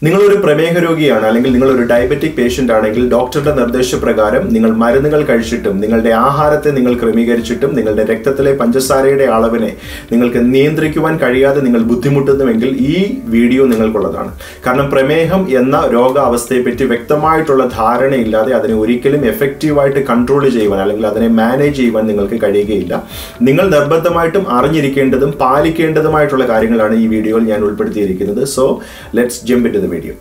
നിങ്ങളൊരു പ്രമേഹ രോഗിയാണ് അല്ലെങ്കിൽ നിങ്ങൾ ഒരു ഡയബറ്റിക് പേഷ്യന്റ് ആണെങ്കിൽ ഡോക്ടറുടെ നിർദ്ദേശപ്രകാരം നിങ്ങൾ മരുന്നുകൾ കഴിച്ചിട്ടും നിങ്ങളുടെ ആഹാരത്തെ നിങ്ങൾ ക്രമീകരിച്ചിട്ടും നിങ്ങളുടെ രക്തത്തിലെ പഞ്ചസാരയുടെ അളവിനെ നിങ്ങൾക്ക് നിയന്ത്രിക്കുവാൻ കഴിയാതെ നിങ്ങൾ ബുദ്ധിമുട്ടുന്നുവെങ്കിൽ ഈ വീഡിയോ നിങ്ങൾക്കുള്ളതാണ് കാരണം പ്രമേഹം എന്ന രോഗാവസ്ഥയെപ്പറ്റി വ്യക്തമായിട്ടുള്ള ധാരണയില്ലാതെ അതിനെ ഒരിക്കലും എഫക്റ്റീവായിട്ട് കൺട്രോൾ ചെയ്യുവാൻ അല്ലെങ്കിൽ അതിനെ മാനേജ് ചെയ്യുവാൻ നിങ്ങൾക്ക് കഴിയുകയില്ല നിങ്ങൾ നിർബന്ധമായിട്ടും അറിഞ്ഞിരിക്കേണ്ടതും പാലിക്കേണ്ടതുമായിട്ടുള്ള കാര്യങ്ങളാണ് ഈ വീഡിയോയിൽ ഞാൻ ഉൾപ്പെടുത്തിയിരിക്കുന്നത് so let's jump in to the video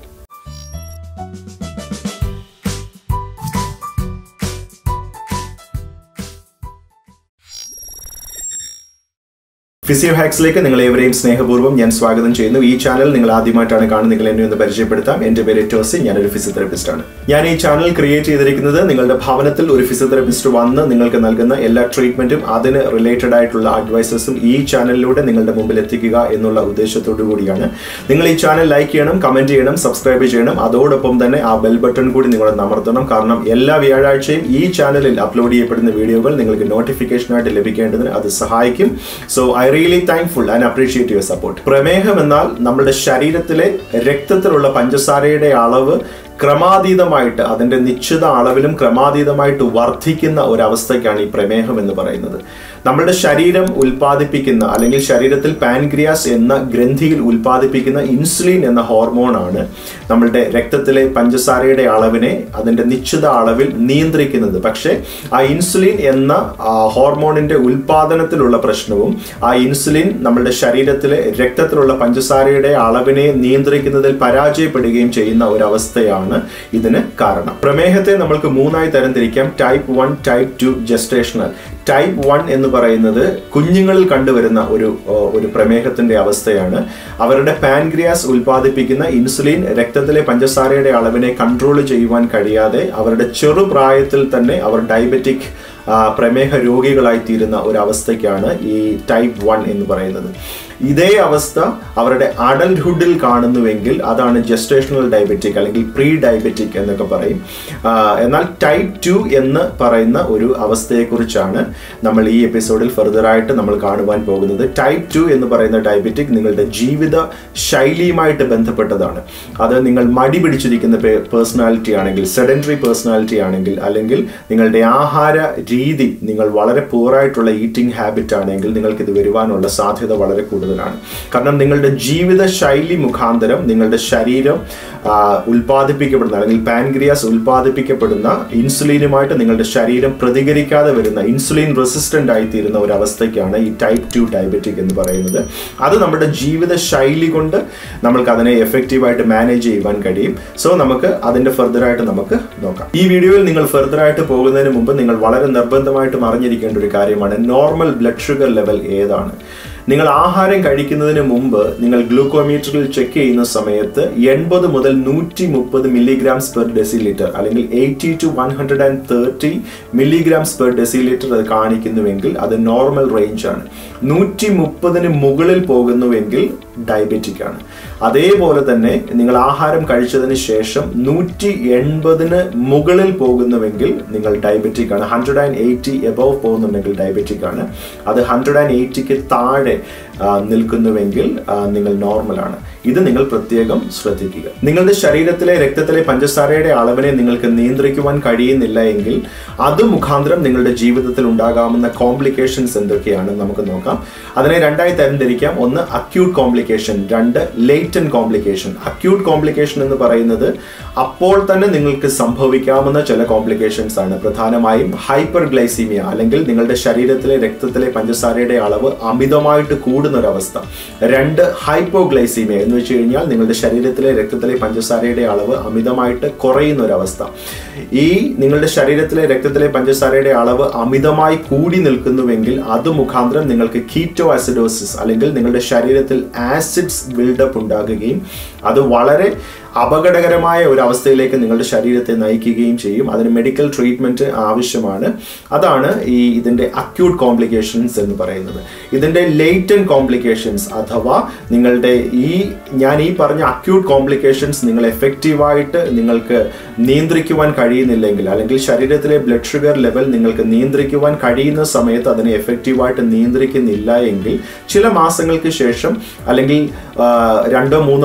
physio ഹാക്സിലേക്ക് നിങ്ങൾ ഏവരെയും സ്നേഹപൂർവ്വം ഞാൻ സ്വാഗതം ചെയ്യുന്നു ഈ ചാനൽ നിങ്ങൾ ആദ്യമായിട്ടാണ് കാണുന്നെങ്കിൽ എന്നെ ഒന്ന് പരിചയപ്പെടുത്താം എന്റെ പേര് ടോസി ഞാനൊരു ഫിസിയോതെറപ്പിസ്റ്റ് ആണ് ഞാൻ ഈ ചാനൽ ക്രിയേറ്റ് ചെയ്തിരിക്കുന്നത് നിങ്ങളുടെ ഭവനത്തിൽ ഒരു ഫിസിയോതെറപ്പിസ്റ്റ് വന്ന് നിങ്ങൾക്ക് നൽകുന്ന എല്ലാ ട്രീറ്റ്മെന്റും അതിന് റിലേറ്റഡ് ആയിട്ടുള്ള അഡ്വൈസസും ഈ ചാനലിലൂടെ നിങ്ങളുടെ മുമ്പിൽ എത്തിക്കുക എന്നുള്ള ഉദ്ദേശത്തോടു കൂടിയാണ് നിങ്ങൾ ഈ ചാനൽ ലൈക്ക് ചെയ്യണം കമന്റ് ചെയ്യണം സബ്സ്ക്രൈബ് ചെയ്യണം അതോടൊപ്പം തന്നെ ആ ബെൽ ബട്ടൺ കൂടി നിങ്ങൾ അമർത്തണം കാരണം എല്ലാ വ്യാഴാഴ്ചയും ഈ ചാനലിൽ അപ്ലോഡ് ചെയ്യപ്പെടുന്ന വീഡിയോകൾ നിങ്ങൾക്ക് നോട്ടിഫിക്കേഷനായിട്ട് ലഭിക്കേണ്ടതിന് അത് സഹായിക്കും so I really thankful and appreciate your support പ്രമേഹം എന്നാൽ നമ്മുടെ ശരീരത്തിലെ രക്തത്തിലുള്ള പഞ്ചസാരയുടെ അളവ് ക്രമാതീതമായിട്ട് അതിന്റെ നിശ്ചിത അളവിലും ക്രമാതീതമായിട്ട് വർദ്ധിക്കുന്ന ഒരവസ്ഥയ്ക്കാണ് ഈ പ്രമേഹം എന്ന് പറയുന്നത് നമ്മുടെ ശരീരം ഉൽപ്പാദിപ്പിക്കുന്ന അല്ലെങ്കിൽ ശരീരത്തിൽ പാൻക്രിയാസ് എന്ന ഗ്രന്ഥിയിൽ ഉൽപ്പാദിപ്പിക്കുന്ന ഇൻസുലിൻ എന്ന ഹോർമോണാണ് നമ്മളുടെ രക്തത്തിലെ പഞ്ചസാരയുടെ അളവിനെ അതിന്റെ നിശ്ചിത അളവിൽ നിയന്ത്രിക്കുന്നത് പക്ഷേ ആ ഇൻസുലിൻ എന്ന ഹോർമോണിന്റെ ഉൽപാദനത്തിലുള്ള പ്രശ്നവും ആ ഇൻസുലിൻ നമ്മുടെ ശരീരത്തിലെ രക്തത്തിലുള്ള പഞ്ചസാരയുടെ അളവിനെ നിയന്ത്രിക്കുന്നതിൽ പരാജയപ്പെടുകയും ചെയ്യുന്ന ഒരവസ്ഥയാണ് ആണ് ഇതിന് കാരണം പ്രമേഹത്തെ നമ്മൾക്ക് മൂന്നായി തരംതിരിക്കാം type one type two gestational type one എന്ന് പറയുന്നത് കുഞ്ഞുങ്ങളിൽ കണ്ടുവരുന്ന ഒരു ഒരു പ്രമേഹത്തിന്റെ അവസ്ഥയാണ് അവരുടെ പാൻക്രിയാസ് ഉൽപ്പാദിപ്പിക്കുന്ന ഇൻസുലിൻ രക്തത്തിലെ പഞ്ചസാരയുടെ അളവിനെ കൺട്രോൾ ചെയ്യുവാൻ കഴിയാതെ അവരുടെ ചെറുപ്രായത്തിൽ തന്നെ അവർ ഡയബറ്റിക് പ്രമേഹ രോഗികളായി തീരുന്ന ഒരു അവസ്ഥയ്ക്കാണ് ഈ ടൈപ്പ് വൺ എന്ന് പറയുന്നത് ഇതേ അവസ്ഥ അവരുടെ അഡൽട്ട്ഹുഡിൽ കാണുന്നുവെങ്കിൽ അതാണ് ജസ്റ്റേഷണൽ ഡയബറ്റിക് അല്ലെങ്കിൽ പ്രീ ഡയബറ്റിക് എന്നൊക്കെ പറയും എന്നാൽ ടൈപ്പ് ടു എന്ന് പറയുന്ന ഒരു അവസ്ഥയെക്കുറിച്ചാണ് നമ്മൾ ഈ എപ്പിസോഡിൽ ഫെർദറായിട്ട് നമ്മൾ കാണുവാൻ പോകുന്നത് ടൈപ്പ് ടു എന്ന് പറയുന്ന ഡയബറ്റിക് നിങ്ങളുടെ ജീവിത ശൈലിയുമായിട്ട് ബന്ധപ്പെട്ടതാണ് അത് നിങ്ങൾ മടി പിടിച്ചിരിക്കുന്ന പേഴ്സണാലിറ്റി ആണെങ്കിൽ സെഡൻറ്ററി പേഴ്സണാലിറ്റി ആണെങ്കിൽ അല്ലെങ്കിൽ നിങ്ങളുടെ ആഹാര രീതി നിങ്ങൾ വളരെ പൂറായിട്ടുള്ള ഈറ്റിംഗ് ഹാബിറ്റ് ആണെങ്കിൽ നിങ്ങൾക്ക് ഇത് വരുവാനുള്ള സാധ്യത വളരെ കൂടുതലാണ് കാരണം നിങ്ങളുടെ ജീവിത ശൈലി മുഖാന്തരം നിങ്ങളുടെ ശരീരം ഉൽപ്പാദിപ്പിക്കപ്പെടുന്ന അല്ലെങ്കിൽ പാൻക്രിയാസ് ഉൽപ്പാദിപ്പിക്കപ്പെടുന്ന ഇൻസുലിനുമായിട്ട് നിങ്ങളുടെ ശരീരം പ്രതികരിക്കാതെ വരുന്ന ഇൻസുലിൻ റെസിസ്റ്റന്റ് ആയിത്തീരുന്ന ഒരു അവസ്ഥയ്ക്കാണ് ഈ ടൈപ്പ് ടു ഡയബറ്റിക് എന്ന് പറയുന്നത് അത് നമ്മുടെ ജീവിത ശൈലി കൊണ്ട് നമ്മൾക്ക് അതിനെ എഫക്റ്റീവായിട്ട് മാനേജ് ചെയ്യുവാൻ കഴിയും സോ നമുക്ക് അതിന്റെ ഫെർദറായിട്ട് നമുക്ക് നോക്കാം ഈ വീഡിയോയിൽ നിങ്ങൾ ഫെർദറായിട്ട് പോകുന്നതിന് മുമ്പ് നിങ്ങൾ വളരെ നിർബന്ധമായിട്ടും അറിഞ്ഞിരിക്കേണ്ട ഒരു കാര്യമാണ് നോർമൽ ബ്ലഡ് ഷുഗർ ലെവൽ ഏതാണ് നിങ്ങൾ ആഹാരം കഴിക്കുന്നതിന് മുമ്പ് നിങ്ങൾ ഗ്ലൂക്കോമീറ്ററിൽ ചെക്ക് ചെയ്യുന്ന സമയത്ത് എൺപത് മുതൽ നൂറ്റി മുപ്പത് മില്ലിഗ്രാംസ് പെർ ഡെസിലിറ്റർ അല്ലെങ്കിൽ eighty to one hundred and thirty milligrams per decilitre അത് കാണിക്കുന്നുവെങ്കിൽ അത് നോർമൽ റേഞ്ച് ആണ് നൂറ്റി മുപ്പതിന് മുകളിൽ പോകുന്നുവെങ്കിൽ ഡയബറ്റിക് ആണ് അതേപോലെ തന്നെ നിങ്ങൾ ആഹാരം കഴിച്ചതിന് ശേഷം നൂറ്റി എൺപതിന് മുകളിൽ പോകുന്നുവെങ്കിൽ നിങ്ങൾ ഡയബറ്റിക് ആണ് ഹൺഡ്രഡ് ആൻഡ് എയ്റ്റി എബവ് പോകുന്നുണ്ടെങ്കിൽ ഡയബറ്റിക് ആണ് അത് ഹൺഡ്രഡ് ആൻഡ് എയ്റ്റിക്ക് താഴെ നിൽക്കുന്നുവെങ്കിൽ നിങ്ങൾ നോർമലാണ് ഇത് നിങ്ങൾ പ്രത്യേകം ശ്രദ്ധിക്കുക നിങ്ങളുടെ ശരീരത്തിലെ രക്തത്തിലെ പഞ്ചസാരയുടെ അളവിനെ നിങ്ങൾക്ക് നിയന്ത്രിക്കുവാൻ കഴിയുന്നില്ല എങ്കിൽ അത് മുഖാന്തരം നിങ്ങളുടെ ജീവിതത്തിൽ ഉണ്ടാകാവുന്ന കോംപ്ലിക്കേഷൻസ് എന്തൊക്കെയാണ് നമുക്ക് നോക്കാം അതിനെ രണ്ടായി തരംതിരിക്കാം ഒന്ന് അക്യൂട്ട് കോംപ്ലിക്കേഷൻ രണ്ട് ലേറ്റൻ കോംപ്ലിക്കേഷൻ അക്യൂട്ട് കോംപ്ലിക്കേഷൻ എന്ന് പറയുന്നത് അപ്പോൾ തന്നെ നിങ്ങൾക്ക് സംഭവിക്കാവുന്ന ചില കോംപ്ലിക്കേഷൻസ് ആണ് പ്രധാനമായും ഹൈപ്പർ ഗ്ലൈസീമിയ അല്ലെങ്കിൽ നിങ്ങളുടെ ശരീരത്തിലെ രക്തത്തിലെ പഞ്ചസാരയുടെ അളവ് അമിതമായിട്ട് കൂടുന്ന ഒരു അവസ്ഥ രണ്ട് ഹൈപ്പോഗ്ലൈസീമിയ എന്ന് വെച്ച് കഴിഞ്ഞാൽ നിങ്ങളുടെ ശരീരത്തിലെ രക്തത്തിലെ പഞ്ചസാരയുടെ അളവ് അമിതമായിട്ട് കുറയുന്ന ഒരു അവസ്ഥ ഈ നിങ്ങളുടെ ശരീരത്തിലെ രക്തത്തിലെ പഞ്ചസാരയുടെ അളവ് അമിതമായി കൂടി നിൽക്കുന്നുവെങ്കിൽ അത് മുഖാന്തരം നിങ്ങൾക്ക് കീറ്റോ ആസിഡോസിസ് അല്ലെങ്കിൽ നിങ്ങളുടെ ശരീരത്തിൽ ആസിഡ്സ് ബിൽഡപ്പ് ഉണ്ടാകുകയും അത് വളരെ അപകടകരമായ ഒരു അവസ്ഥയിലേക്ക് നിങ്ങളുടെ ശരീരത്തെ നയിക്കുകയും ചെയ്യും അതിന് മെഡിക്കൽ ട്രീറ്റ്മെന്റ് ആവശ്യമാണ് അതാണ് ഈ ഇതിന്റെ അക്യൂട്ട് കോംപ്ലിക്കേഷൻസ് എന്ന് പറയുന്നത് ഇതിന്റെ ലേറ്റൻ കോംപ്ലിക്കേഷൻസ് അഥവാ നിങ്ങളുടെ ഈ ഞാൻ ഈ പറഞ്ഞ അക്യൂട്ട് കോംപ്ലിക്കേഷൻസ് നിങ്ങൾ എഫക്റ്റീവായിട്ട് നിങ്ങൾക്ക് നിയന്ത്രിക്കുവാൻ കഴിയുന്നില്ലെങ്കിൽ അല്ലെങ്കിൽ ശരീരത്തിലെ ബ്ലഡ് ഷുഗർ ലെവൽ നിങ്ങൾക്ക് നിയന്ത്രിക്കുവാൻ കഴിയുന്ന സമയത്ത് അതിനെ എഫക്റ്റീവായിട്ട് നിയന്ത്രിക്കുന്നില്ല എങ്കിൽ ചില മാസങ്ങൾക്ക് ശേഷം അല്ലെങ്കിൽ രണ്ടോ മൂന്നോ വർഷങ്ങൾ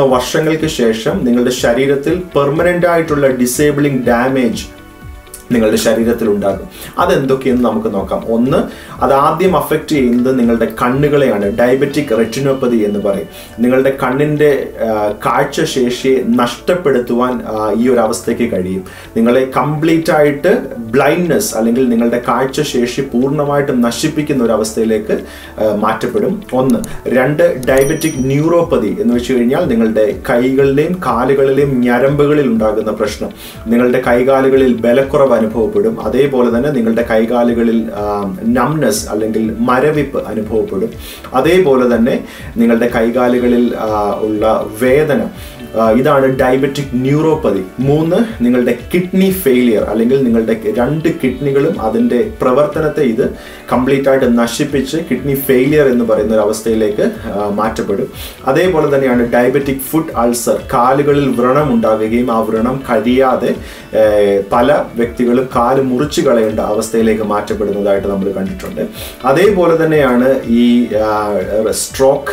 വർഷങ്ങൾക്ക് ശേഷം നിങ്ങളുടെ ശരീരത്തിൽ പെർമനന്റ് ആയിട്ടുള്ള ഡിസേബിളിംഗ് ഡാമേജ് നിങ്ങളുടെ ശരീരത്തിൽ ഉണ്ടാകും അതെന്തൊക്കെയെന്ന് നമുക്ക് നോക്കാം ഒന്ന് അത് ആദ്യം അഫക്റ്റ് ചെയ്യുന്നത് നിങ്ങളുടെ കണ്ണുകളെയാണ് ഡയബറ്റിക് റെറ്റിനോപ്പതി എന്ന് പറയും നിങ്ങളുടെ കണ്ണിൻ്റെ കാഴ്ചശേഷിയെ നഷ്ടപ്പെടുത്തുവാൻ ആ, ഈ ഒരു അവസ്ഥയ്ക്ക് കഴിയും നിങ്ങളെ കംപ്ലീറ്റ് ആയിട്ട് ബ്ലൈൻഡ്നെസ് അല്ലെങ്കിൽ നിങ്ങളുടെ കാഴ്ചശേഷി പൂർണ്ണമായിട്ടും നശിപ്പിക്കുന്ന ഒരു അവസ്ഥയിലേക്ക് ആ, മാറ്റപ്പെടും ഒന്ന് രണ്ട് ഡയബറ്റിക് ന്യൂറോപ്പതി എന്ന് വെച്ച് കഴിഞ്ഞാൽ നിങ്ങളുടെ കൈകളിലെയും കാലുകളിലെയും ഞരമ്പുകളിൽ ഉണ്ടാകുന്ന പ്രശ്നം നിങ്ങളുടെ കൈകാലുകളിൽ ബലക്കുറവ് അനുഭവപ്പെടും അതേപോലെ തന്നെ നിങ്ങളുടെ കൈകാലുകളിൽ നംനെസ് അല്ലെങ്കിൽ മരവിപ്പ് അനുഭവപ്പെടും അതേപോലെ തന്നെ നിങ്ങളുടെ കൈകാലുകളിൽ ആ, ഉള്ള വേദന ആ, ഇതാണ് ഡയബറ്റിക് ന്യൂറോപ്പതി മൂന്ന് നിങ്ങളുടെ കിഡ്നി ഫെയിലിയർ അല്ലെങ്കിൽ നിങ്ങളുടെ രണ്ട് കിഡ്നികളും അതിൻ്റെ പ്രവർത്തനത്തെ ഇത് കംപ്ലീറ്റ് ആയിട്ട് നശിപ്പിച്ച് കിഡ്നി ഫെയിലിയർ എന്ന് പറയുന്ന ഒരു അവസ്ഥയിലേക്ക് ആ, മാറ്റപ്പെടും അതേപോലെ തന്നെയാണ് ഡയബറ്റിക് ഫുഡ് അൾസർ കാലുകളിൽ വ്രണം ഉണ്ടാകുകയും ആ വ്രണം കഴിയാതെ ഏർ, പല വ്യക്തികളും കാല് മുറിച്ചു കളയേണ്ട അവസ്ഥയിലേക്ക് മാറ്റപ്പെടുന്നതായിട്ട് നമ്മൾ കണ്ടിട്ടുണ്ട് അതേപോലെ തന്നെയാണ് ഈ സ്ട്രോക്ക്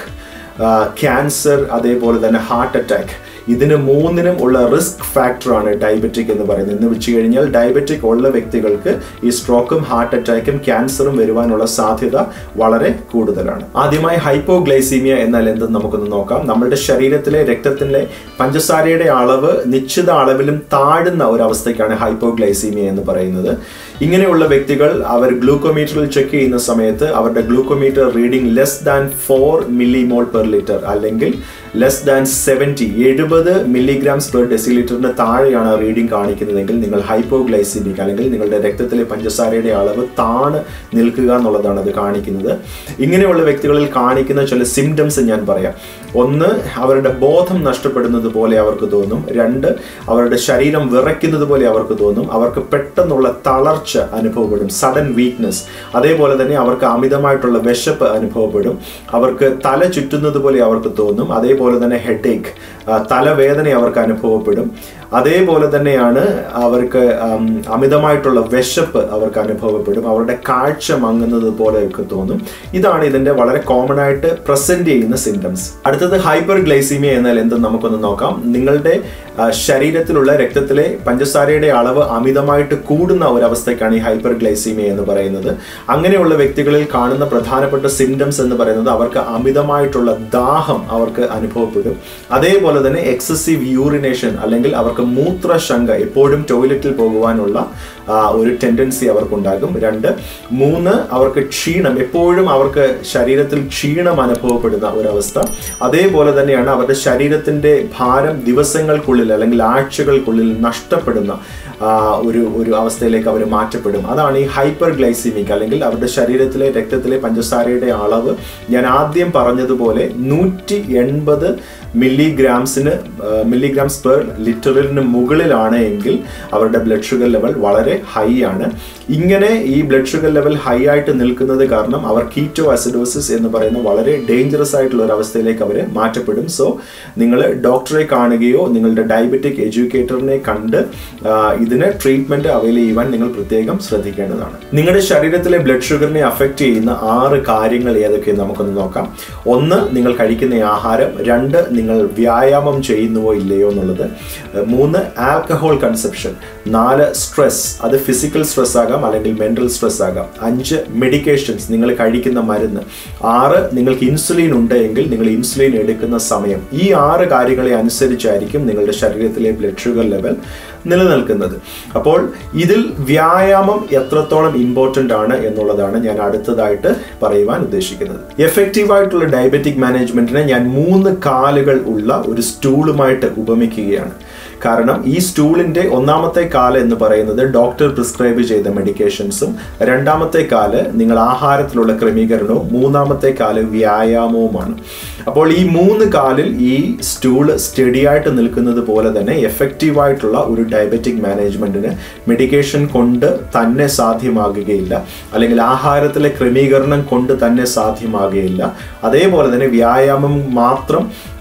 ക്യാൻസർ അതേപോലെ തന്നെ ഹാർട്ട് അറ്റാക്ക് ഇതിന് മൂന്നിനും ഉള്ള റിസ്ക് ഫാക്ടറാണ് ഡയബറ്റിക് എന്ന് പറയുന്നത് എന്ന് വെച്ച് കഴിഞ്ഞാൽ ഡയബറ്റിക് ഉള്ള വ്യക്തികൾക്ക് ഈ സ്ട്രോക്കും ഹാർട്ട് അറ്റാക്കും ക്യാൻസറും വരുവാനുള്ള സാധ്യത വളരെ കൂടുതലാണ് ആദ്യമായി ഹൈപ്പോഗ്ലൈസീമിയ എന്നാൽ എന്തെന്ന് നമുക്കൊന്ന് നോക്കാം നമ്മുടെ ശരീരത്തിലെ രക്തത്തിലെ പഞ്ചസാരയുടെ അളവ് നിശ്ചിത അളവിലും താഴുന്ന ഒരു അവസ്ഥയ്ക്കാണ് ഹൈപ്പോഗ്ലൈസീമിയ എന്ന് പറയുന്നത് ഇങ്ങനെയുള്ള വ്യക്തികൾ അവർ ഗ്ലൂക്കോമീറ്ററിൽ ചെക്ക് ചെയ്യുന്ന സമയത്ത് അവരുടെ glucometer reading less than four millimole per litre അല്ലെങ്കിൽ ലെസ് ദാൻ സെവൻറ്റി എഴുപത് മില്ലിഗ്രാംസ് പെർ ഡെസിലിറ്ററിന് താഴെയാണ് റീഡിംഗ് കാണിക്കുന്നതെങ്കിൽ നിങ്ങൾ ഹൈപ്പോഗ്ലൈസിമിക് അല്ലെങ്കിൽ നിങ്ങളുടെ രക്തത്തിലെ പഞ്ചസാരയുടെ അളവ് താണ് നിൽക്കുക എന്നുള്ളതാണ് അത് കാണിക്കുന്നത് ഇങ്ങനെയുള്ള വ്യക്തികളിൽ കാണിക്കുന്ന ചില സിംറ്റംസ് ഞാൻ പറയാം ഒന്ന് അവരുടെ ബോധം നഷ്ടപ്പെടുന്നത് പോലെ അവർക്ക് തോന്നും രണ്ട് അവരുടെ ശരീരം വിറയ്ക്കുന്നത് പോലെ അവർക്ക് തോന്നും അവർക്ക് പെട്ടെന്നുള്ള തളർച്ച അനുഭവപ്പെടും സഡൻ വീക്ക്നെസ് അതേപോലെ തന്നെ അവർക്ക് അമിതമായിട്ടുള്ള വിശപ്പ് അനുഭവപ്പെടും അവർക്ക് തല ചുറ്റുന്നത് പോലെ അവർക്ക് തോന്നും അതേപോലെ തന്നെ ഹെഡ് ഏക്ക് തലവേദന അവർക്ക് അനുഭവപ്പെടും അതേപോലെ തന്നെയാണ് അവർക്ക് ഉം, അമിതമായിട്ടുള്ള വിശപ്പ് അവർക്ക് അനുഭവപ്പെടും അവരുടെ കാഴ്ച മങ്ങുന്നത് പോലെയൊക്കെ തോന്നും ഇതാണ് ഇതിന്റെ വളരെ കോമൺ ആയിട്ട് പ്രസന്റ് ചെയ്യുന്ന സിംറ്റംസ് അടുത്തത് ഹൈപ്പർ ഗ്ലൈസീമിയ എന്നാൽ എന്തെന്ന് നമുക്കൊന്ന് നോക്കാം നിങ്ങളുടെ ആ, ശരീരത്തിലുള്ള രക്തത്തിലെ പഞ്ചസാരയുടെ അളവ് അമിതമായിട്ട് കൂടുന്ന ഒരവസ്ഥയ്ക്കാണ് ഈ ഹൈപ്പർ ഗ്ലൈസീമിയ എന്ന് പറയുന്നത് അങ്ങനെയുള്ള വ്യക്തികളിൽ കാണുന്ന പ്രധാനപ്പെട്ട സിംറ്റംസ് എന്ന് പറയുന്നത് അവർക്ക് അമിതമായിട്ടുള്ള ദാഹം അവർക്ക് അനുഭവപ്പെടും അതേപോലെ തന്നെ എക്സസീവ് യൂറിനേഷൻ അല്ലെങ്കിൽ അവർക്ക് മൂത്രശങ്ക എപ്പോഴും ടോയ്ലറ്റിൽ പോകുവാനുള്ള ആ, ഒരു ടെൻഡൻസി അവർക്കുണ്ടാകും രണ്ട് മൂന്ന് അവർക്ക് ക്ഷീണം എപ്പോഴും അവർക്ക് ശരീരത്തിൽ ക്ഷീണം അനുഭവപ്പെടുന്ന ഒരവസ്ഥ അതേപോലെ തന്നെയാണ് അവരുടെ ശരീരത്തിന്റെ ഭാരം ദിവസങ്ങൾക്കുള്ളിൽ അല്ലെങ്കിൽ ആഴ്ചകൾക്കുള്ളിൽ നഷ്ടപ്പെടുന്ന ആ, ഒരു ഒരു അവസ്ഥയിലേക്ക് അവർ മാറ്റപ്പെടും അതാണ് ഈ ഹൈപ്പർ ഗ്ലൈസിമിക് അല്ലെങ്കിൽ അവരുടെ ശരീരത്തിലെ രക്തത്തിലെ പഞ്ചസാരയുടെ അളവ് ഞാൻ ആദ്യം പറഞ്ഞതുപോലെ നൂറ്റി എൺപത് മില്ലിഗ്രാംസിന് മില്ലിഗ്രാംസ് പെർ ലിറ്ററിന് മുകളിലാണ് എങ്കിൽ അവരുടെ ബ്ലഡ് ഷുഗർ ലെവൽ വളരെ ഹൈ ആണ് ഇങ്ങനെ ഈ ബ്ലഡ് ഷുഗർ ലെവൽ ഹൈ ആയിട്ട് നിൽക്കുന്നത് കാരണം അവർ കീറ്റോ അസിഡോസിസ് എന്ന് പറയുന്ന വളരെ ഡേഞ്ചറസ് ആയിട്ടുള്ള ഒരു അവസ്ഥയിലേക്ക് അവർ മാറ്റപ്പെടും സോ നിങ്ങൾ ഡോക്ടറെ കാണുകയോ നിങ്ങളുടെ ഡയബറ്റിക് എഡ്യൂക്കേറ്ററിനെ കണ്ട് ആ, ഇതിന് ട്രീറ്റ്മെന്റ് അവൈൽ ചെയ്യുവാൻ നിങ്ങൾ പ്രത്യേകം ശ്രദ്ധിക്കേണ്ടതാണ് നിങ്ങളുടെ ശരീരത്തിലെ ബ്ലഡ് ഷുഗറിനെ അഫക്റ്റ് ചെയ്യുന്ന ആറ് കാര്യങ്ങൾ ഏതൊക്കെയെന്ന് നമുക്കൊന്ന് നോക്കാം ഒന്ന് നിങ്ങൾ കഴിക്കുന്ന ആഹാരം രണ്ട് നിങ്ങൾ വ്യായാമം ചെയ്യുന്നുവോ ഇല്ലയോ എന്നുള്ളത് മൂന്ന് ആൽക്കഹോൾ കൺസെപ്ഷൻ നാല് സ്ട്രെസ് അത് ഫിസിക്കൽ സ്ട്രെസ് ആകാം അല്ലെങ്കിൽ മെന്റൽ സ്ട്രെസ് ആകാം അഞ്ച് മെഡിക്കേഷൻസ് നിങ്ങൾ കഴിക്കുന്ന മരുന്ന് ആറ് നിങ്ങൾക്ക് ഇൻസുലിൻ ഉണ്ട് എങ്കിൽ നിങ്ങൾ ഇൻസുലിൻ എടുക്കുന്ന സമയം ഈ ആറ് കാര്യങ്ങളെ അനുസരിച്ചായിരിക്കും നിങ്ങളുടെ ശരീരത്തിലെ ബ്ലഡ് ഷുഗർ ലെവൽ നിലനിൽക്കുന്നത് അപ്പോൾ ഇതിൽ വ്യായാമം എത്രത്തോളം ഇമ്പോർട്ടൻ്റ് ആണ് എന്നുള്ളതാണ് ഞാൻ അടുത്തതായിട്ട് പറയുവാൻ ഉദ്ദേശിക്കുന്നത് എഫക്റ്റീവ് ആയിട്ടുള്ള ഡയബറ്റിക് മാനേജ്മെന്റിനെ ഞാൻ മൂന്ന് കാലുകൾ ഉള്ള ഒരു സ്റ്റൂളുമായിട്ട് ഉപമിക്കുകയാണ് കാരണം ഈ സ്റ്റൂളിന്റെ ഒന്നാമത്തെ കാല് എന്ന് പറയുന്നത് ഡോക്ടർ പ്രിസ്ക്രൈബ് ചെയ്ത മെഡിക്കേഷൻസും രണ്ടാമത്തെ കാല് നിങ്ങൾ ആഹാരത്തിലുള്ള ക്രമീകരണവും മൂന്നാമത്തെ കാല് വ്യായാമവുമാണ് അപ്പോൾ ഈ മൂന്ന് കാലിൽ ഈ സ്റ്റൂൾ സ്റ്റഡി ആയിട്ട് നിൽക്കുന്നത് പോലെ തന്നെ എഫക്റ്റീവ് ആയിട്ടുള്ള ഒരു ഡയബറ്റിക് മാനേജ്മെന്റിന് മെഡിക്കേഷൻ കൊണ്ട് തന്നെ സാധ്യമാകുകയില്ല അല്ലെങ്കിൽ ആഹാരത്തിലെ ക്രമീകരണം കൊണ്ട് തന്നെ സാധ്യമാകുകയില്ല അതേപോലെ തന്നെ വ്യായാമം മാത്രം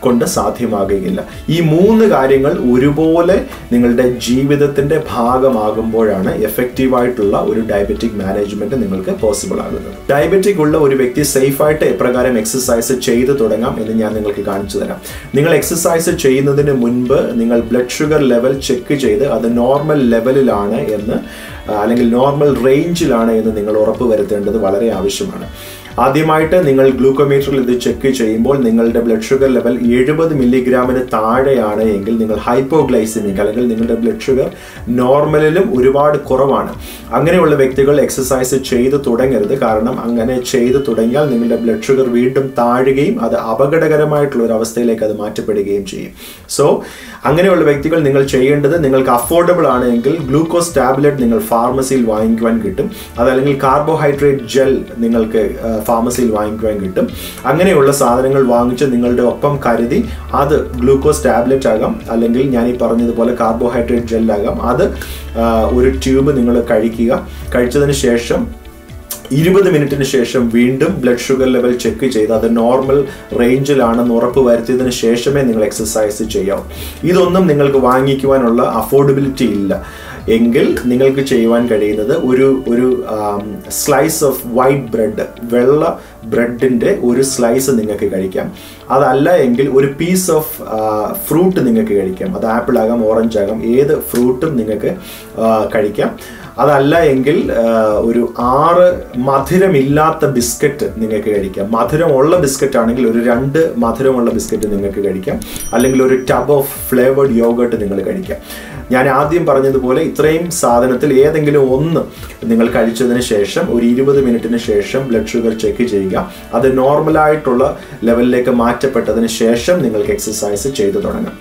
കൊണ്ട് സാധ്യമാകുകയില്ല ഈ മൂന്ന് കാര്യങ്ങൾ ഒരുപോലെ നിങ്ങളുടെ ജീവിതത്തിന്റെ ഭാഗമാകുമ്പോഴാണ് എഫക്റ്റീവായിട്ടുള്ള ഒരു ഡയബറ്റിക് മാനേജ്മെന്റ് നിങ്ങൾക്ക് പോസിബിൾ ആകുന്നത് ഡയബറ്റിക് ഉള്ള ഒരു വ്യക്തി സേഫായിട്ട് എപ്രകാരം എക്സസൈസ് ചെയ്തു തുടങ്ങാം എന്ന് ഞാൻ നിങ്ങൾക്ക് കാണിച്ചു തരാം നിങ്ങൾ എക്സസൈസ് ചെയ്യുന്നതിന് മുൻപ് നിങ്ങൾ ബ്ലഡ് ഷുഗർ ലെവൽ ചെക്ക് ചെയ്ത് അത് നോർമൽ ലെവലിലാണ് എന്ന് അല്ലെങ്കിൽ നോർമൽ റേഞ്ചിലാണ് എന്ന് നിങ്ങൾ ഉറപ്പ് വരുത്തേണ്ടത് വളരെ ആവശ്യമാണ് ആദ്യമായിട്ട് നിങ്ങൾ ഗ്ലൂക്കോമീറ്ററിൽ ഇത് ചെക്ക് ചെയ്യുമ്പോൾ നിങ്ങളുടെ ബ്ലഡ് ഷുഗർ ലെവൽ എഴുപത് മില്ലിഗ്രാമിന് താഴെയാണ് എങ്കിൽ നിങ്ങൾ ഹൈപ്പോഗ്ലൈസിമിക് അല്ലെങ്കിൽ നിങ്ങളുടെ ബ്ലഡ് ഷുഗർ നോർമലിലും ഒരുപാട് കുറവാണ് അങ്ങനെയുള്ള വ്യക്തികൾ എക്സസൈസ് ചെയ്തു തുടങ്ങരുത് കാരണം അങ്ങനെ ചെയ്തു തുടങ്ങിയാൽ നിങ്ങളുടെ ബ്ലഡ് ഷുഗർ വീണ്ടും താഴുകയും അത് അപകടകരമായിട്ടുള്ള ഒരു അവസ്ഥയിലേക്ക് അത് മാറ്റപ്പെടുകയും ചെയ്യും സോ അങ്ങനെയുള്ള വ്യക്തികൾ നിങ്ങൾ ചെയ്യേണ്ടത് നിങ്ങൾക്ക് അഫോർഡബിൾ ആണെങ്കിൽ ഗ്ലൂക്കോസ് ടാബ്ലറ്റ് നിങ്ങൾ ഫാർമസിയിൽ വാങ്ങിക്കുവാൻ കിട്ടും അതല്ലെങ്കിൽ കാർബോഹൈഡ്രേറ്റ് ജെൽ നിങ്ങൾക്ക് ഫാർമസിയിൽ വാങ്ങിക്കുവാൻ കിട്ടും അങ്ങനെയുള്ള സാധനങ്ങൾ വാങ്ങിച്ച് നിങ്ങളുടെ ഒപ്പം കരുതി അത് ഗ്ലൂക്കോസ് ടാബ്ലറ്റ് ആകാം അല്ലെങ്കിൽ ഞാൻ ഈ പറഞ്ഞതുപോലെ കാർബോഹൈഡ്രേറ്റ് ജെല്ലാകാം അത് ഒരു ട്യൂബ് നിങ്ങൾ കഴിക്കുക കഴിച്ചതിന് ശേഷം ഇരുപത് മിനിറ്റിന് ശേഷം വീണ്ടും ബ്ലഡ് ഷുഗർ ലെവൽ ചെക്ക് ചെയ്ത് അത് നോർമൽ റേഞ്ചിലാണെന്ന് ഉറപ്പ് വരുത്തിയതിന് ശേഷമേ നിങ്ങൾ എക്സസൈസ് ചെയ്യാവൂ ഇതൊന്നും നിങ്ങൾക്ക് വാങ്ങിക്കുവാനുള്ള അഫോർഡബിലിറ്റി ഇല്ല എങ്കിൽ നിങ്ങൾക്ക് ചെയ്യുവാൻ കഴിയുന്നത് ഒരു ഒരു സ്ലൈസ് ഓഫ് വൈറ്റ് ബ്രെഡ് വെള്ള ബ്രെഡിൻ്റെ ഒരു സ്ലൈസ് നിങ്ങൾക്ക് കഴിക്കാം അതല്ല എങ്കിൽ ഒരു പീസ് ഓഫ് ഫ്രൂട്ട് നിങ്ങൾക്ക് കഴിക്കാം അത് ആപ്പിൾ ആകാം ഓറഞ്ച് ആകാം ഏത് ഫ്രൂട്ടും നിങ്ങൾക്ക് കഴിക്കാം അതല്ല എങ്കിൽ ഒരു ആറ് മധുരമില്ലാത്ത ബിസ്ക്കറ്റ് നിങ്ങൾക്ക് കഴിക്കാം മധുരമുള്ള ബിസ്ക്കറ്റ് ആണെങ്കിൽ ഒരു രണ്ട് മധുരമുള്ള ബിസ്ക്കറ്റ് നിങ്ങൾക്ക് കഴിക്കാം അല്ലെങ്കിൽ ഒരു ടബ് ഓഫ് ഫ്ലേവേർഡ് യോഗട്ട് നിങ്ങൾ കഴിക്കാം ഞാൻ ആദ്യം പറഞ്ഞതുപോലെ ഇത്രയും സാധനത്തിൽ ഏതെങ്കിലും ഒന്ന് നിങ്ങൾ കഴിച്ചതിന് ശേഷം ഒരു ഇരുപത് മിനിറ്റിന് ശേഷം ബ്ലഡ് ഷുഗർ ചെക്ക് ചെയ്യുക അത് നോർമലായിട്ടുള്ള ലെവലിലേക്ക് മാറ്റപ്പെട്ടതിന് ശേഷം നിങ്ങൾക്ക് എക്സസൈസ് ചെയ്തു തുടങ്ങാം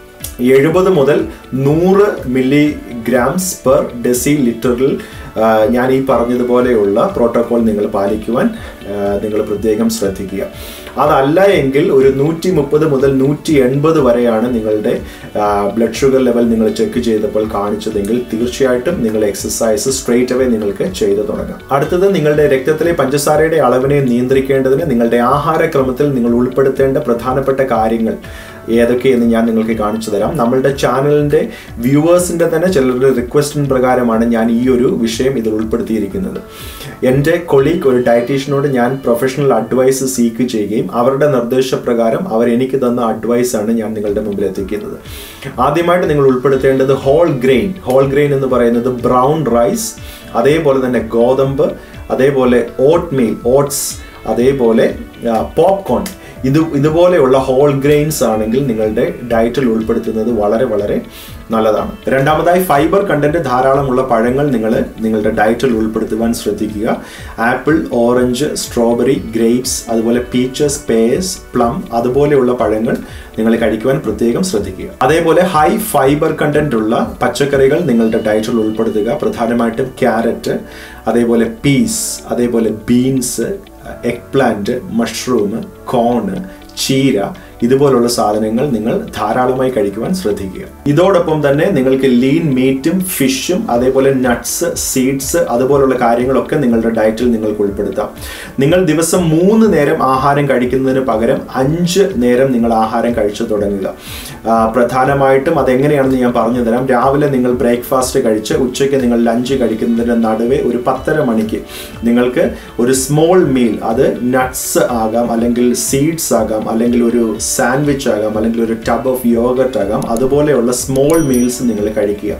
എഴുപത് മുതൽ നൂറ് മില്ലിഗ്രാംസ് പെർ ഡെസി ലിറ്ററിൽ ഞാൻ ഈ പറഞ്ഞതുപോലെയുള്ള പ്രോട്ടോകോൾ നിങ്ങൾ പാലിക്കുവാൻ നിങ്ങൾ പ്രത്യേകം ശ്രദ്ധിക്കുക അതല്ല എങ്കിൽ ഒരു നൂറ്റി മുപ്പത് മുതൽ നൂറ്റി എൺപത് വരെയാണ് നിങ്ങളുടെ ബ്ലഡ് ഷുഗർ ലെവൽ നിങ്ങൾ ചെക്ക് ചെയ്തപ്പോൾ കാണിച്ചതെങ്കിൽ തീർച്ചയായിട്ടും നിങ്ങൾ എക്സസൈസ് സ്ട്രേറ്റ് അവേ നിങ്ങൾക്ക് ചെയ്തു തുടങ്ങാം അടുത്തത് നിങ്ങളുടെ രക്തത്തിലെ പഞ്ചസാരയുടെ അളവിനെ നിയന്ത്രിക്കേണ്ടതിന് നിങ്ങളുടെ ആഹാരക്രമത്തിൽ നിങ്ങൾ ഉൾപ്പെടുത്തേണ്ട പ്രധാനപ്പെട്ട കാര്യങ്ങൾ ഏതൊക്കെയെന്ന് ഞാൻ നിങ്ങൾക്ക് കാണിച്ചു തരാം നമ്മളുടെ ചാനലിൻ്റെ വ്യൂവേഴ്സിൻ്റെ തന്നെ ചിലരുടെ റിക്വസ്റ്റിന് പ്രകാരമാണ് ഞാൻ ഈ ഒരു വിഷയം ഇതിൽ ഉൾപ്പെടുത്തിയിരിക്കുന്നത് എൻ്റെ കൊളീഗ് ഒരു ഡയറ്റീഷ്യനോട് ഞാൻ പ്രൊഫഷണൽ അഡ്വൈസ് സീക്ക് ചെയ്യുകയും അവരുടെ നിർദ്ദേശപ്രകാരം അവർ എനിക്ക് തന്ന അഡ്വൈസാണ് ഞാൻ നിങ്ങളുടെ മുമ്പിൽ എത്തിക്കുന്നത് ആദ്യമായിട്ട് നിങ്ങൾ ഉൾപ്പെടുത്തേണ്ടത് ഹോൾ ഗ്രെയിൻ ഹോൾ ഗ്രെയിൻ എന്ന് പറയുന്നത് ബ്രൗൺ റൈസ് അതേപോലെ തന്നെ ഗോതമ്പ് അതേപോലെ ഓട്ട് മീൽ ഓട്സ് അതേപോലെ പോപ്കോൺ ഇത് ഇതുപോലെയുള്ള ഹോൾ ഗ്രെയിൻസ് ആണെങ്കിൽ നിങ്ങളുടെ ഡയറ്റിൽ ഉൾപ്പെടുത്തുന്നത് വളരെ വളരെ നല്ലതാണ് രണ്ടാമതായി ഫൈബർ കണ്ടന്റ് ധാരാളമുള്ള പഴങ്ങൾ നിങ്ങൾ നിങ്ങളുടെ ഡയറ്റിൽ ഉൾപ്പെടുത്തുവാൻ ശ്രദ്ധിക്കുക ആപ്പിൾ ഓറഞ്ച് സ്ട്രോബെറി ഗ്രേപ്സ് അതുപോലെ പീച്ചസ് പേസ് പ്ലം അതുപോലെയുള്ള പഴങ്ങൾ നിങ്ങൾ കഴിക്കുവാൻ പ്രത്യേകം ശ്രദ്ധിക്കുക അതേപോലെ ഹൈ ഫൈബർ കണ്ടന്റ് ഉള്ള പച്ചക്കറികൾ നിങ്ങളുടെ ഡയറ്റിൽ ഉൾപ്പെടുത്തുക പ്രധാനമായിട്ടും ക്യാരറ്റ് അതേപോലെ പീസ് അതേപോലെ beans eggplant mushroom corn ചീര ഇതുപോലുള്ള സാധനങ്ങൾ നിങ്ങൾ ധാരാളമായി കഴിക്കുവാൻ ശ്രദ്ധിക്കുക ഇതോടൊപ്പം തന്നെ നിങ്ങൾക്ക് ലീൻ മീറ്റും ഫിഷും അതേപോലെ നട്ട്സ് സീഡ്സ് അതുപോലുള്ള കാര്യങ്ങളൊക്കെ നിങ്ങളുടെ ഡയറ്റിൽ നിങ്ങൾക്ക് ഉൾപ്പെടുത്താം നിങ്ങൾ ദിവസം മൂന്ന് നേരം ആഹാരം കഴിക്കുന്നതിന് പകരം അഞ്ച് നേരം നിങ്ങൾ ആഹാരം കഴിച്ചു തുടങ്ങുക പ്രധാനമായിട്ടും അതെങ്ങനെയാണെന്ന് ഞാൻ പറഞ്ഞു തരാം രാവിലെ നിങ്ങൾ ബ്രേക്ക്ഫാസ്റ്റ് കഴിച്ച് ഉച്ചയ്ക്ക് നിങ്ങൾ ലഞ്ച് കഴിക്കുന്നതിന് നടുവേ ഒരു പത്തര മണിക്ക് നിങ്ങൾക്ക് ഒരു സ്മോൾ മീൽ അത് നട്ട്സ് ആകാം അല്ലെങ്കിൽ സീഡ്സ് ആകാം അല്ലെങ്കിൽ ഒരു സാൻഡ്വിച്ച് ആകാം അല്ലെങ്കിൽ ഒരു ടബ് ഓഫ് യോഗട്ട് ആകാം അതുപോലെയുള്ള സ്മോൾ മീൽസ് നിങ്ങൾ കഴിക്കുക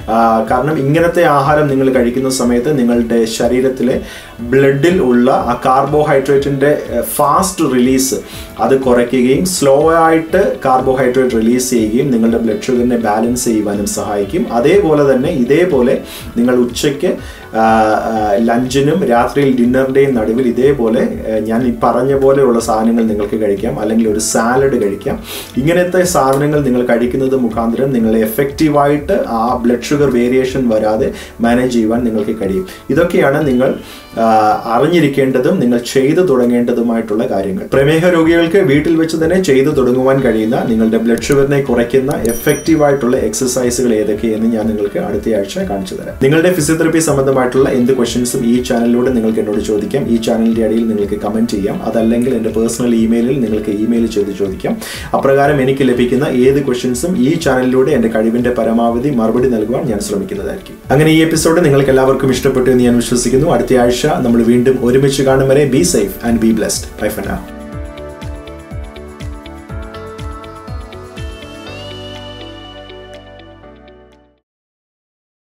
കാരണം ഇങ്ങനത്തെ ആഹാരം നിങ്ങൾ കഴിക്കുന്ന സമയത്ത് നിങ്ങളുടെ ശരീരത്തിലെ ബ്ലഡിൽ ഉള്ള ആ കാർബോഹൈഡ്രേറ്റിൻ്റെ ഫാസ്റ്റ് റിലീസ് അത് കുറയ്ക്കുകയും സ്ലോ ആയിട്ട് കാർബോഹൈഡ്രേറ്റ് റിലീസ് ചെയ്യുകയും നിങ്ങളുടെ ബ്ലഡ് ഷുഗറിനെ ബാലൻസ് ചെയ്യുവാനും സഹായിക്കും അതേപോലെ തന്നെ ഇതേപോലെ നിങ്ങൾ ഉച്ചയ്ക്ക് ലഞ്ചിനും രാത്രിയിൽ ഡിന്നറിൻ്റെയും നടുവിൽ ഇതേപോലെ ഞാൻ ഈ പറഞ്ഞ പോലെയുള്ള സാധനങ്ങൾ നിങ്ങൾക്ക് കഴിക്കാം അല്ലെങ്കിൽ ഒരു സാലഡ് കഴിക്കാം ഇങ്ങനത്തെ സാധനങ്ങൾ നിങ്ങൾ കഴിക്കുന്നത് മുഖാന്തരം നിങ്ങൾ എഫക്റ്റീവായിട്ട് ആ ബ്ലഡ് ഷുഗർ വേരിയേഷൻ വരാതെ മാനേജ് ചെയ്യുവാൻ നിങ്ങൾക്ക് കഴിയും ഇതൊക്കെയാണ് നിങ്ങൾ ആ, അറിഞ്ഞിരിക്കേണ്ടതും നിങ്ങൾ ചെയ്തു തുടങ്ങേണ്ടതുമായിട്ടുള്ള കാര്യങ്ങൾ പ്രമേഹ രോഗികൾക്ക് വീട്ടിൽ വെച്ച് തന്നെ ചെയ്തു തുടങ്ങുവാൻ കഴിയുന്ന നിങ്ങളുടെ ബ്ലഡ് ഷുഗറിനെ കുറയ്ക്കുന്ന എഫക്റ്റീവ് ആയിട്ടുള്ള എക്സസൈസുകൾ ഏതൊക്കെയെന്ന് ഞാൻ നിങ്ങൾക്ക് അടുത്ത ആഴ്ച കാണിച്ചു തരാം നിങ്ങളുടെ ഫിസിയോതെറപ്പി സംബന്ധമായിട്ടുള്ള എന്ത് ക്വസ്റ്റ്യൻസും ഈ ചാനലിലൂടെ നിങ്ങൾക്ക് എന്നോട് ചോദിക്കാം ഈ ചാനലിന്റെ അടിയിൽ നിങ്ങൾക്ക് കമന്റ് ചെയ്യാം അതല്ലെങ്കിൽ എൻ്റെ പേഴ്സണൽ ഇമെയിലിൽ നിങ്ങൾക്ക് ഇമെയിൽ ചെയ്ത് ചോദിക്കാം അപ്രകാരം എനിക്ക് ലഭിക്കുന്ന ഏത് ക്വസ്റ്റ്യൻസും ഈ ചാനലിലൂടെ എൻ്റെ കഴിവിന്റെ പരമാവധി മറുപടി നൽകുവാൻ ഞാൻ ശ്രമിക്കുന്നതായിരിക്കും അങ്ങനെ ഈ എപ്പിസോഡ് നിങ്ങൾക്ക് എല്ലാവർക്കും ഇഷ്ടപ്പെട്ടു എന്ന് ഞാൻ വിശ്വസിക്കുന്നു അടുത്ത ആഴ്ച നമ്മൾ വീണ്ടും ഒരുമിച്ച് കാണും വരെ be safe and be blessed bye for now